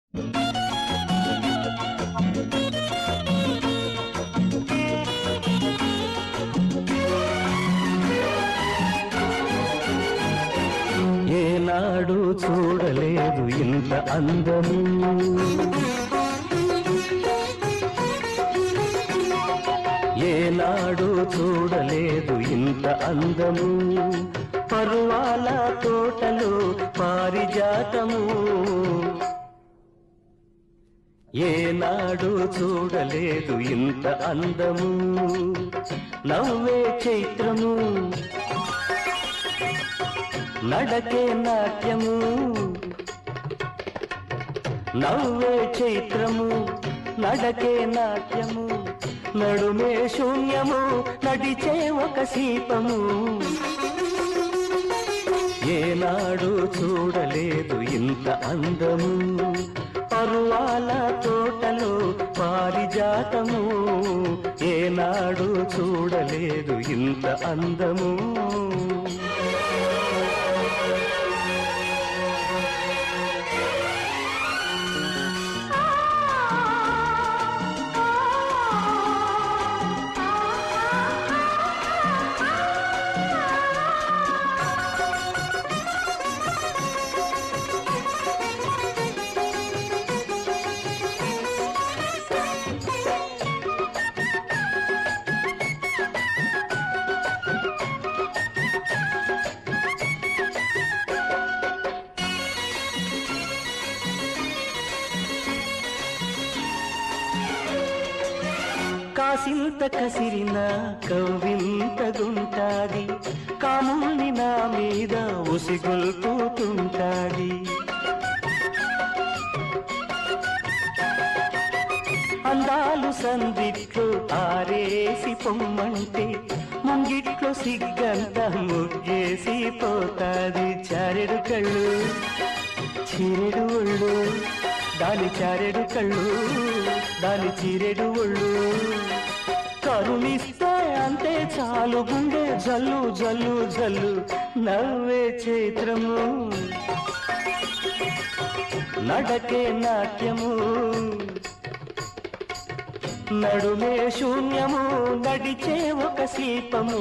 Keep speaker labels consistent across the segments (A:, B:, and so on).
A: ఏనాడు చూడలేదు ఇంత అందము ఏనాడు చూడలేదు ఇంత అందము పరువాల తోటలో పారిజాతము ఏనాడు చూడలేదు ఇంత అందము నవ్వే చైత్రము నడకే నాట్యము నవ్వే చైత్రము నడకే నాట్యము నడుమే శూన్యము నడిచే ఒక శీపము ఏనాడు చూడలేదు ఇంత అందము పరువాల తోటలో పారిజాతము ఏనాడు చూడలేదు ఇంత అందము కాసింత కసిరిన కవ్వింతగుంటాది కాముల్ని నా మీద ఉసిగొల్పుతుంటాది అందాలు సందిట్లు ఆరేసి పొమ్మంటే ముంగిట్లో సిగ్గంత ముగ్గేసి పోతాది చారెడు కళ్ళు చీరెడు ఒళ్ళు దాని చారెడు కళ్ళు దాని చీరెడు ఒళ్ళు కరుణిస్తే అంతే చాలు గుండె జల్లు జల్లు జల్లు నవ్వే చైత్రము నడకే నాట్యము నడుమే శూన్యము నడిచే ఒక శిల్పము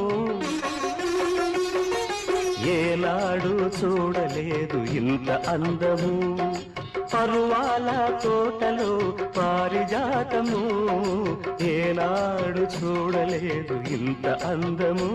A: ఏనాడు చూడలేదు ఇంత అందము పరువాల తోటలో పారిజాతము ఏనాడు చూడలేదు ఇంత అందము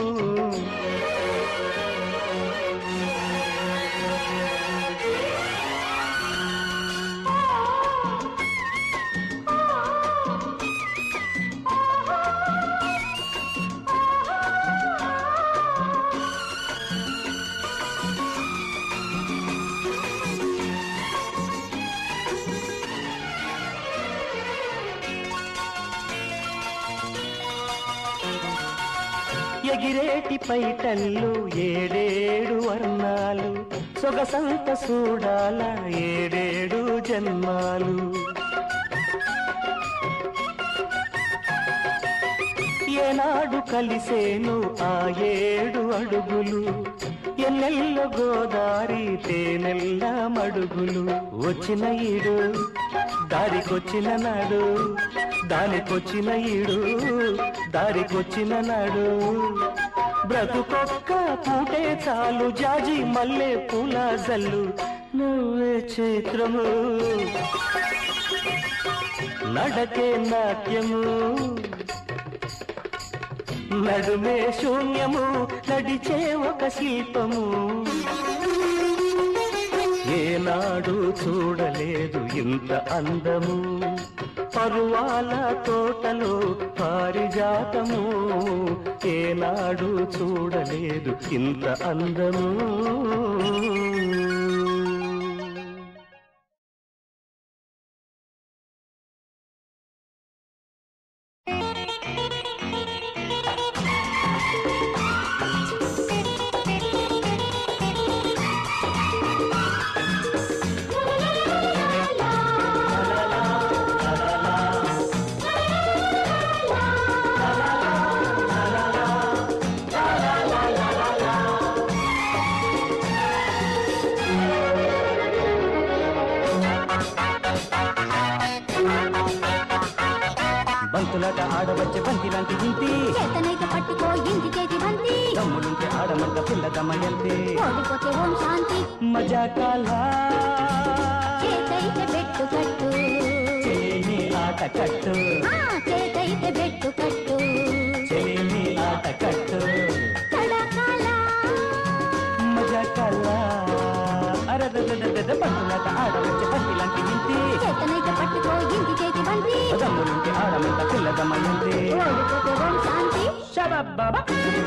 A: ఎగిరేటి పైటల్లు ఏడేడు వర్ణాలు సొగసంత చూడాల ఏడేడు జన్మాలు ఏనాడు కలిసేను ఆ ఏడు అడుగులు ఎన్నెల్ల గోదారి తేనెల్ల మడుగులు వచ్చిన ఈడు దారికొచ్చిన నాడు దానికొచ్చిన ఈడు దారికొచ్చిన నాడు బ్రతుకొక్క పూటే చాలు జాజి మల్లె పూల జల్లు నువ్వే చైత్రము నడకే నాట్యము నడుమే శూన్యము నడిచే ఒక శిల్పము ఏనాడు చూడలేదు ఇంత అందము పరువాల తోటలో పారిజాతము ఏనాడు చూడలేదు ఇంత అందము బంతులాట ఆడవచ్చే బంతి లాంటి ఇంటి
B: చేతనైతే పట్టుకో ఇంటి చేతి బంతి
A: దమ్ములుంటే ఆడమంట పిల్ల దమయంతి
B: ఓడిపోతే ఓం శాంతి
A: మజా కాలా
B: చేతైతే పెట్టు కట్టు
A: చెలిని ఆట కట్టు
B: ఆ చేతైతే పెట్టు కట్టు
A: చెలిని ఆట కట్టు
B: తడకాల
A: మజా కాలా అరదదదదద బంతులాట ఆడవచ్చే బంతి లాంటి ఇంటి
B: చేతనైతే పట్టుకో ఇంటి చేతి బంతి
A: దమ్ములుంటే ఆడమంట పిల్ల దమయంతి
B: ఓడిపోతే ఓం శాంతి
A: షబాబాబా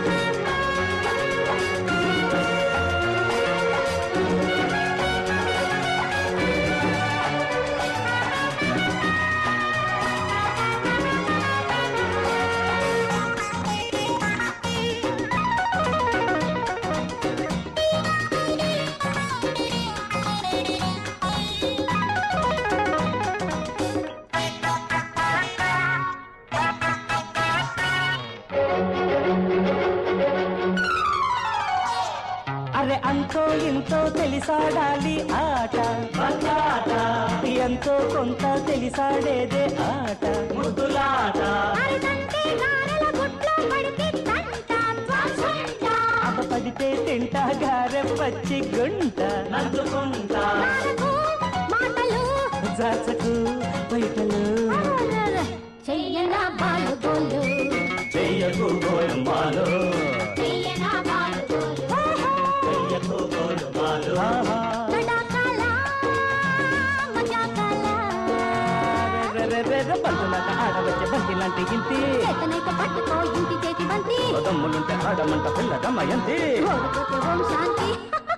A: అరే అంతో ఎంతో తెలిసాడాలి ఆట ఆట ఎంతో కొంత తెలిసాడేదే ఆట ముద్దులాట
B: అరదంటే గారెల గుట్లో పడితే తంట త్వసంట.
A: అవ పడితే తింటా గారె పచ్చి గుంట నందుకుంటా
B: నాలుగు మాటలు
A: జాచకు బయటలు
B: చెయ్యనా బాలు గోలు
A: చెయ్యకు గోలుమాలు
B: చెయ్యనా బాలు గోలు
A: చెయ్యకు గోలుమాలు
B: తడాకాల మజాకాల
A: బంతులాట ఆడవచ్చే బంతి లాంటి ఇంటి
B: చేతనైతే పట్టుకో ఇంటి చేతి బంతి
A: దమ్ములుంటే ఆడమంట పిల్ల దమయంతి
B: ఓడిపోతే ఓం శాంతి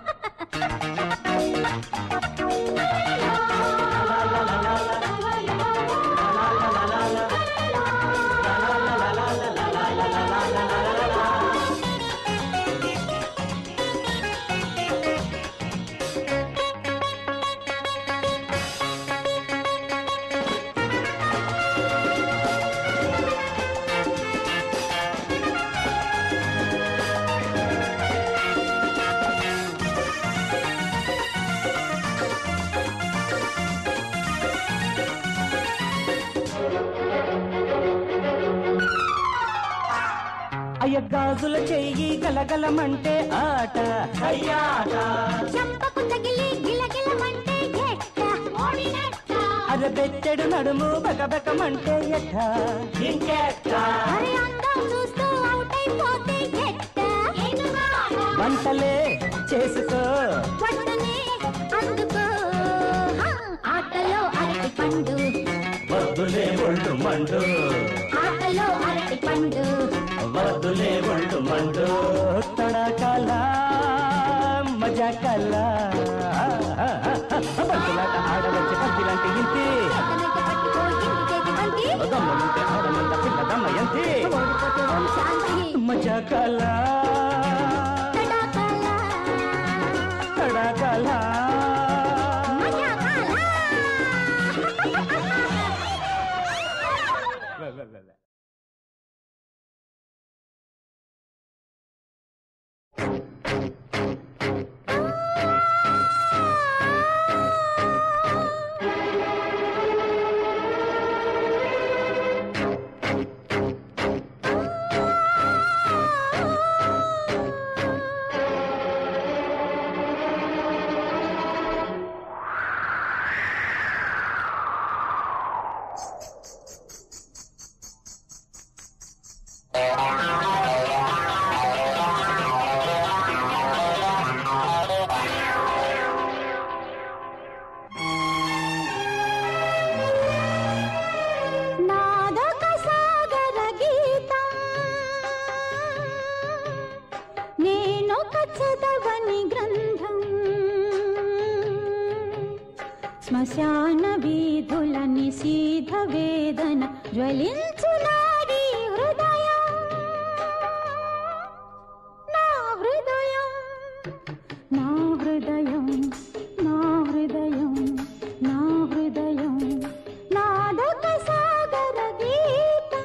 A: అయ్య గాజుల చెయ్యి గలగలమంటే ఆట అయ్యాట
B: చెంపకు తగిలి గిలగిలమంటే ఎట్ట ఓడినట్ట
A: అరే బెత్తెడు నడుము బకబకమంటే ఎట్ట ఇంకెట్ట
B: అరే అందం చూస్తూ అవుట్ అయిపోతే ఎట్ట
A: వంటలే చేసుకో
B: వడ్డనే అందుకో హా, ఆటలో అరటి పండు
A: వద్దులే ఒళ్ళు మండు
B: ఆటలో అరటి పండు
A: వద్దులే ఒళ్ళు మండు తడకల మజా కల బంతులాట ఆడవచ్చు బంతి లాంటి ఇంటి
B: చేతనైతే పట్టుకో ఇంటి చేతి బంతి
A: దమ్ములుంటే ఆడమంట పిల్ల దమ్మయంతి
B: ఓడిపోతే ఓం శాంతి
A: మజా కల
B: తడాకాల
A: తడకల
B: మజాకాల నాదక సాగర గీతం నేనొక చదవని గ్రంథం శ్మశాన వీధుల నిశీధ వేదన జ్వలించు నాడీ హృదయం నా హృదయం నా హృదయం నా హృదయం నా హృదయం నాదక సాగర గీతం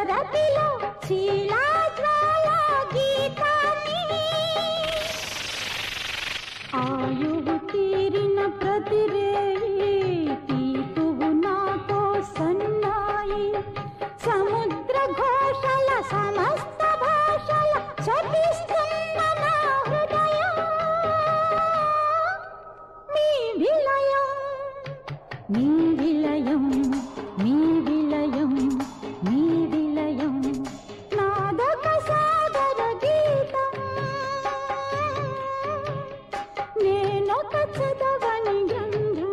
B: భారతిలో శీలా జ్వాల గీతాన్ని ఆయువు తీరిన ప్రతిరేయి తీతువు నాతో సన్నాయి సముద్ర ఘోషల సమస్త భాషల శపిస్తున్న నా హృదయం మీ విలయం మీ విలయం మీ విలయం మీ విలయం నాదక సాగర గీతం నేనొక చదవని గ్రంథం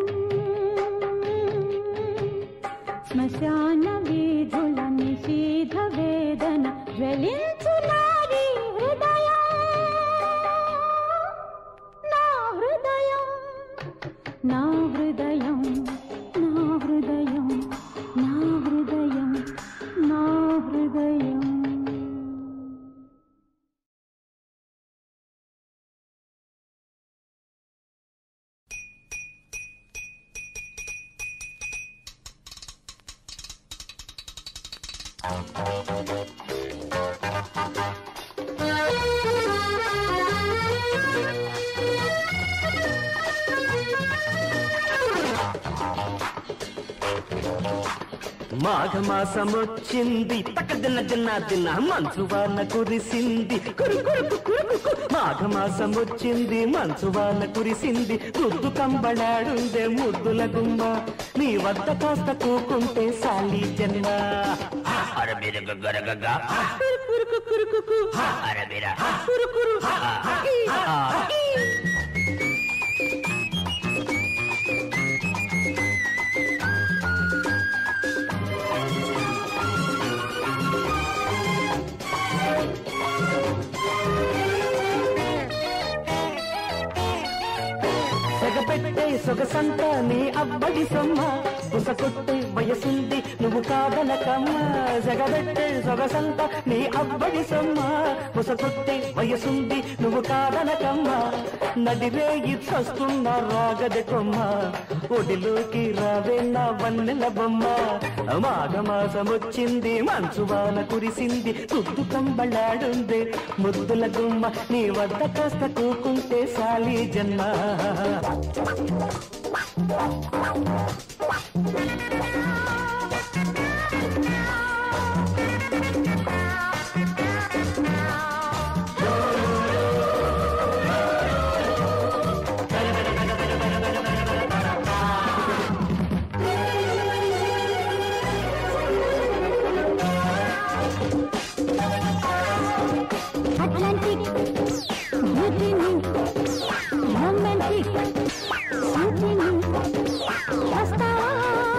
B: శ్మశాన వీధుల నిషేధ వేదన జ్వలించు నారీ హృదయం నా హృదయం నా హృదయం నా హృదయం నా హృదయం నా హృదయం
A: మాఘమాసమొచ్చింది తక దిన్న దిన్న దిన్న మంచు వాన కురిసింది కురు కురు కురు కురు మాఘమాసమొచ్చింది మంచు వాన కురిసింది రుద్దు కంబళాడుందే ముద్దుల గుమ్మ నీ వద్ద కాస్త కూకుంటే సాలి జన్మ
C: అరే మీరు గగ్గర గగ్గ అరే మీరా
A: సెగపెట్టే సొగసంత నీ అబ్బడి సొమ్మ బుస కొట్టే వయసుంది నువ్వు కాదనకమ్మ సెగబెట్టే సొగసంత నీ అబ్బడి సొమ్మ బుస కొట్టే వయసుంది నువ్వు కాదనకమ్మ నడిరే ఇచ్చొస్తున్న రాగది కొమ్మ ఒడిలోకి రావే నా వన్నెల బొమ్మ మాఘమాసం వచ్చింది మంచు వాన కురిసింది తుద్దు కంబళాడుంది ముద్దుల గుమ్మ నీ వద్ద కాస్త కూకుంటే సాలి జన్మ
B: అట్లాంటిక్ బ్యూటీని రొమాంటిక్ బ్యూటీని వస్తావా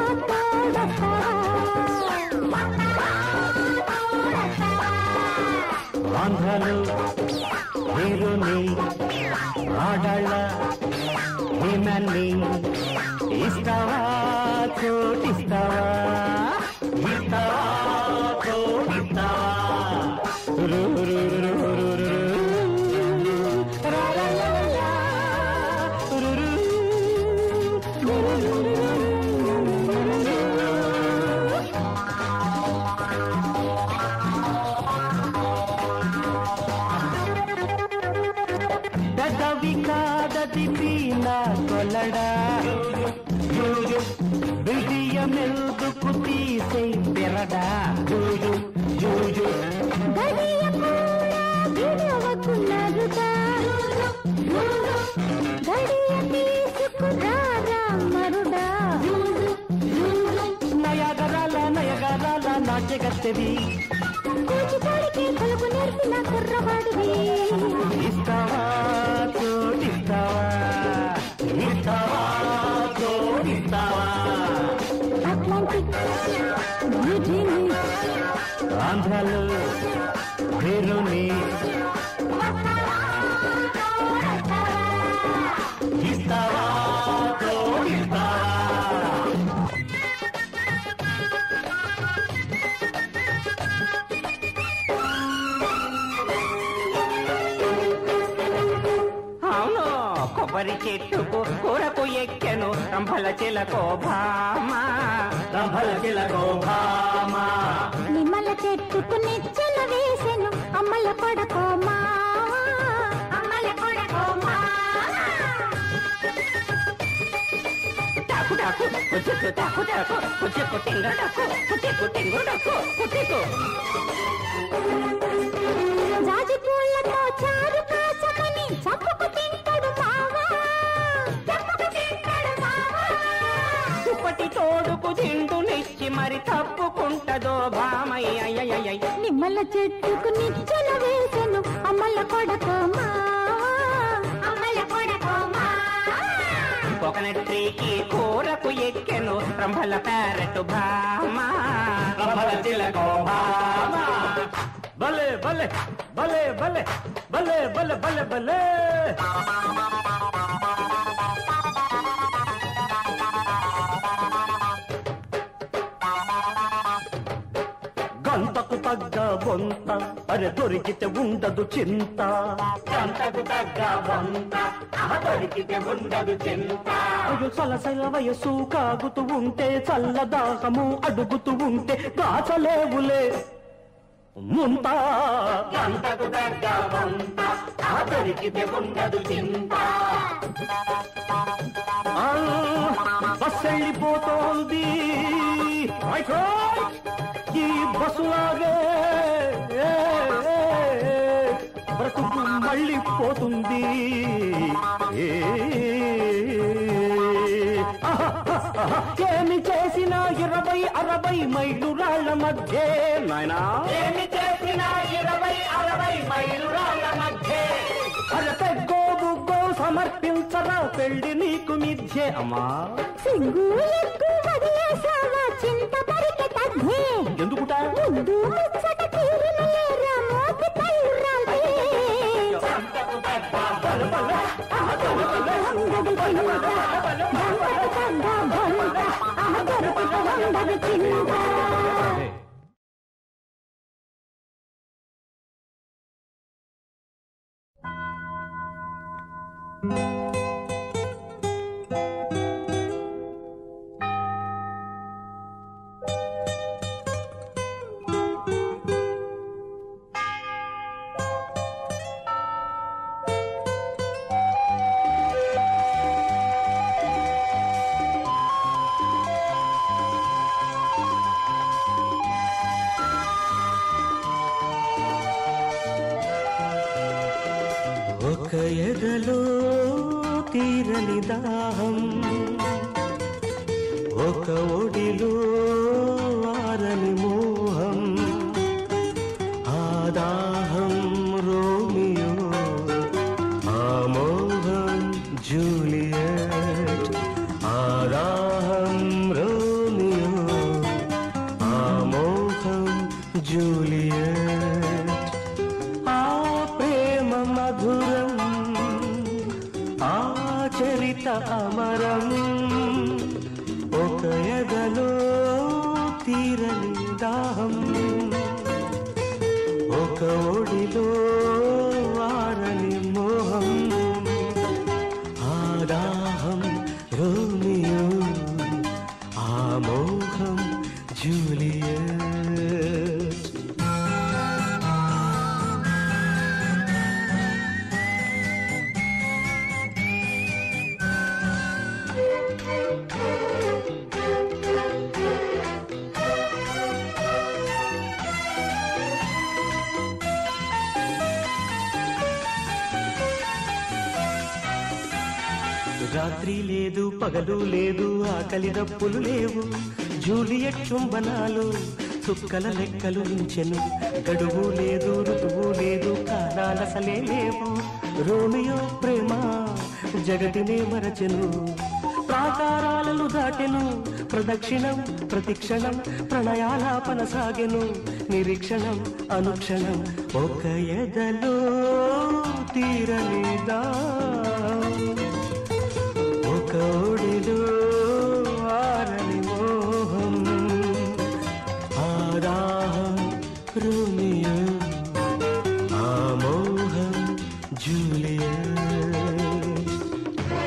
A: ఆంధ్రలో హీరోని ఆడాళ్ళ హేమాన్ని ఇస్తావా చోటిస్తావా ఇస్తావా చోటిస్తావా రు, రు, రు, రు, రు, రు, రు. రా, రా, రా, రా, రా. రు, రు. రు, రు, రు, రు, రు, రు. పెదవి కాదది వీణ కొలడా విజయమెల్దుకు తీసే పెరడా జూజు జూజు
B: గడియ కూడా విడవకున్నరుగా గడియ తీసుకురారా మరుడా
A: నయగరాల నయగరాల నాట్యగత్తెవి
B: కూచిపూడికి పలుకు నేర్పిన కుర్రవాడివి
A: ఇస్తావా తోడిస్తావా ఇస్తావా తోడిస్తావా
B: అట్లాంటిక్ బ్యూటీని
A: ఆంధ్రలో హీరోని ఇస్తావా తోడిస్తావా కొబ్బరి చెట్టుకు కూరకు ఎక్కెను రంభల చిలకో భామ రంభల చిలకో భామ
B: నిమ్మల చెట్టుకు నిచ్చెన వేసెను అమ్మల కొడకో మా అమ్మల కొడకో మా
A: టాకు టాకు కుచిక్కు టాకు టాకు కుచిక్కు టింగ టాకు కుచిక్కు టింగు టాకు కుచిక్కు
B: జాజి పూలతో చారు కాచమని చప్పుకు తింటాడు మావా చప్పుకు తింటాడు మావా
A: దుప్పటి తోడుకు దిండునిచ్చి మరి తప్పుకుంటదో భామయ్య
B: నిమ్మల చెట్టుకు నిచ్చెన వేసెను అమ్మల కొడకో మా అమ్మల కొడకో మా
A: కోకోనట్ ట్రీకి కూరకు ఎక్కెను రంభల ప్యారెట్ భామ రంభల చిలకో భామ
D: భలే భలే భలే భలే భలే భలే భలే భలే గంతకు తగ్గ బొంత అరే దొరికితే ఉండదు చింత
A: గంటకు తగ్గ బొంత దొరికితే ఉండదు చింత
D: అయ్యో సలసల వయసు కాగుతూ ఉంటే చల్లదాహము అడుగుతూ ఉంటే దాచలేవులే ముంత
A: గంటకు తగ్గ బొంత దొరికితే ఉండదు చింత
D: ఆ, బస్ వెళ్ళిపోతోంది రైట్ రైట్. ఈ బస్సులాగే ఏ, ఏ, ఏ, బ్రతుకు మళ్ళీ పోతుంది ఏ, ఆహా, ఆహా. ఏమి చేసినా ఇరవై అరవై మైలు రాళ్ల మధ్య నాయనా
A: ఏమి చేసినా ఇరవై అరవై మైలురాళ్ళ మధ్య
D: అరతే గోవు గో సమర్పించరా పెళ్లి నీకు మిథ్యే అమ్మా
B: సింగు ఎక్కువ వదిలేసావా చింత పరిక తగ్గే
D: ఎందుకుట
B: ముందు ముచ్చట తీరిన లేరా మోపి తల్లురాలే
A: గంటకు తగ్గ
B: వందది చింత గంటకు తగ్గ బొంత ఆ దొరుకుట వందది చింత
D: ఒక ఎదలో తీరని దాహం ఒక ఒడిలో ఆరని మోహం ఆ దాహం రోమియో ఆ మోహం జూలియట్ ఆ దాహం రోమియో ఆ మోహం జూలియట్ ఆ ప్రేమ మధురం ఆ చరిత అమరం ఒక ఎదలో తీరని దాహం ఒక ఒడిలో వారని మోహం ఆ దాహం రోమియో ఆ మోహం జూలియట్ రాత్రి లేదు పగలు లేదు ఆకలి దప్పులు లేవు జూలియట్ చుంబనాలు చుక్కల లెక్కలు ఉంచెను గడువు లేదు ఋతువు లేదు కాలాలసలే లేవు రోమియో ప్రేమ జగతినే మరచెను ప్రాకారాలను దాటెను ప్రదక్షిణం ప్రతిక్షణం ప్రణయాలాపన సాగెను నిరీక్షణం అనుక్షణం ఒక ఎదలో తీరనిదా ఒక ఒడిలో ఆరని మోహం ఆదాహం రోమియో ఆ మోహం జూలియట్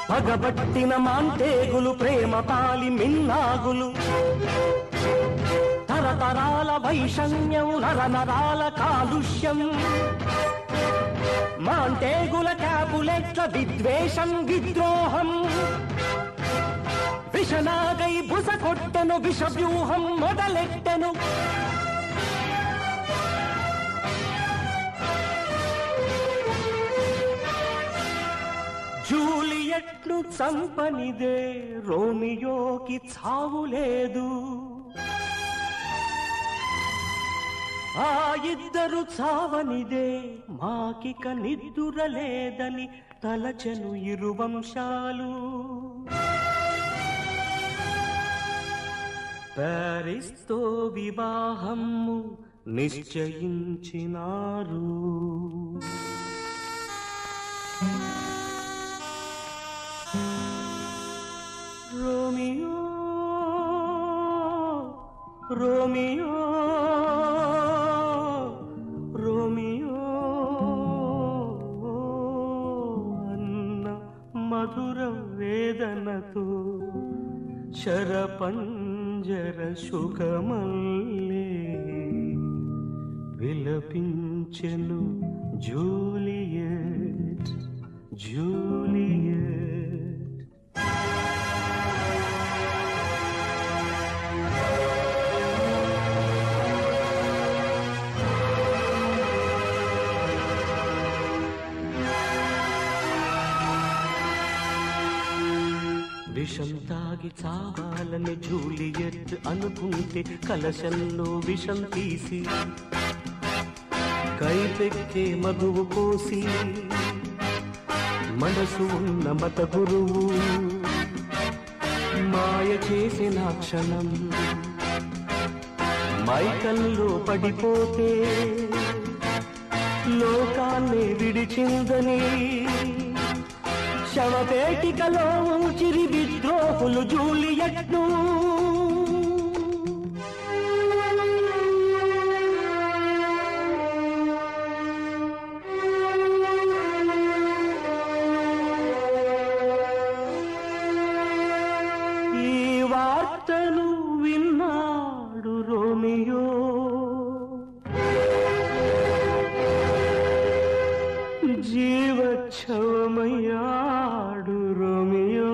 D: పగబట్టిన మాంటేగులు ప్రేమ పాలి మిన్నాగులు తరతరాల వైషమ్యం నరనరాల కాలుష్యం మాంటేగుల క్యాపులెట్ల విద్వేషం విద్రోహం విషనాగై బుస కొట్టెను విషవ్యూహం మొదలెట్టెను జూలియట్ను చంపనిదే రోమియోకి చావు లేదు ఆ ఇద్దరు చావనిదే మాకిక నిద్దుర లేదని తలచెను ఇరు వంశాలు ప్యారిస్తో వివాహము నిశ్చయించినారు రోమియో రోమియో రోమియో అన్న మధుర వేదనతో శరపంజర సుఖమల్లే విలపించెను జూలియట్ జూలియట్ విషం తాగి చావాలని జూలియట్ అనుకుంటే కలశంలో విషం తీసి కైపెక్కే మగువు కోసి మనసు ఉన్న మత గురువు మాయ చేసిన క్షణం మైకల్లో పడిపోతే లోకాన్ని విడిచిందని శవపేటికలో చిరి విద్రోహులు జూలియట్ను ఈ వార్తను విన్నాడు రోమియో జీవచ్ఛవమయ్యాడు రోమియో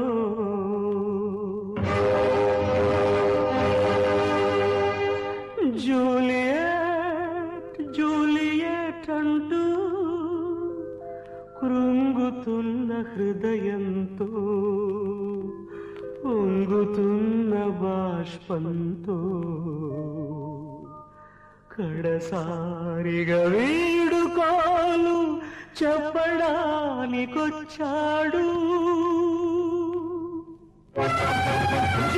D: జూలియట్ జూలియట్ అంటూ కృంగుతున్న హృదయంతో పొంగుతున్న బాష్పంతో కడసారిగా వీడుకోలు చెప్పడానికొచ్చాడు